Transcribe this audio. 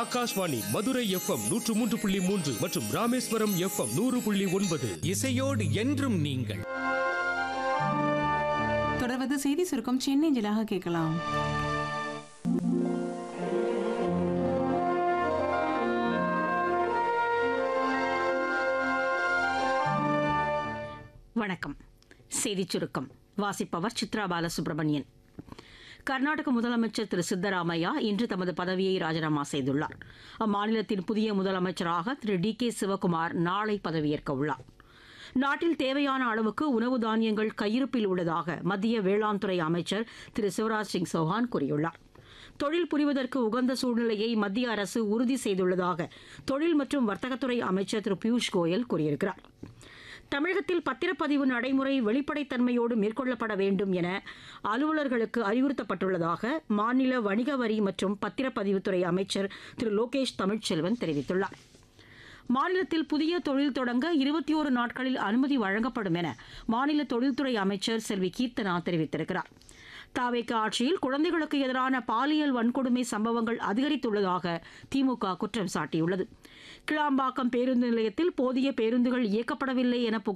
Akashvani Madurai FM நூற்று மூன்று புள்ளி மூன்று மற்றும் ராமேஸ்வரம் எஃப்எம் நூறு புள்ளி ஒன்பது இசையோடு என்றும் நீங்கள் தொடர்வது செய்தி சுருக்கம் சென்னேஞ்சலாக கேட்கலாம் வணக்கம் செய்திச் சுருக்கம் வாசிப்பவர் சித்ரா பாலசுப்ரமணியன் கர்நாடக முதலமைச்சர் திரு சித்தராமையா இன்று தமது பதவியை ராஜினாமா செய்துள்ளார் அம்மாநிலத்தின் புதிய முதலமைச்சராக திரு டி கே சிவகுமார் நாளை பதவியேற்க உள்ளார் நாட்டில் தேவையான அளவுக்கு உணவு தானியங்கள் கையிருப்பில் உள்ளதாக மத்திய வேளாண் துறை அமைச்சர் திரு சிவராஜ் சிங் சௌஹான் கூறியுள்ளார் தொழில் புரிவதற்கு உகந்த சூழ்நிலையை மத்திய அரசு உறுதி செய்துள்ளதாக தொழில் மற்றும் வர்த்தகத்துறை அமைச்சர் திரு பியூஷ் கோயல் கூறியிருக்கிறார் தமிழகத்தில் பத்திரப்பதிவு நடைமுறை வெளிப்படைத்தன்மையோடு மேற்கொள்ளப்பட வேண்டும் என அலுவலர்களுக்கு அறிவுறுத்தப்பட்டுள்ளதாக மாநில வணிக வரி மற்றும் பத்திரப்பதிவுத்துறை அமைச்சர் திரு லோகேஷ் தமிழ்ச்செல்வன் தெரிவித்துள்ளார் மாநிலத்தில் புதிய தொழில் தொடங்க இருபத்தி ஒரு நாட்களில் அனுமதி வழங்கப்படும் என மாநில தொழில்துறை அமைச்சர் செல்வி கீர்த்தனா தெரிவித்திருக்கிறார் தாவேக்க ஆட்சியில் குழந்தைகளுக்கு எதிரான பாலியல் வன்கொடுமை சம்பவங்கள் அதிகரித்துள்ளதாக திமுக குற்றம் சாட்டியுள்ளது கிளாம்பாக்கம் பேருந்து நிலையத்தில் போதிய பேருந்துகள் இயக்கப்படவில்லை என புகார்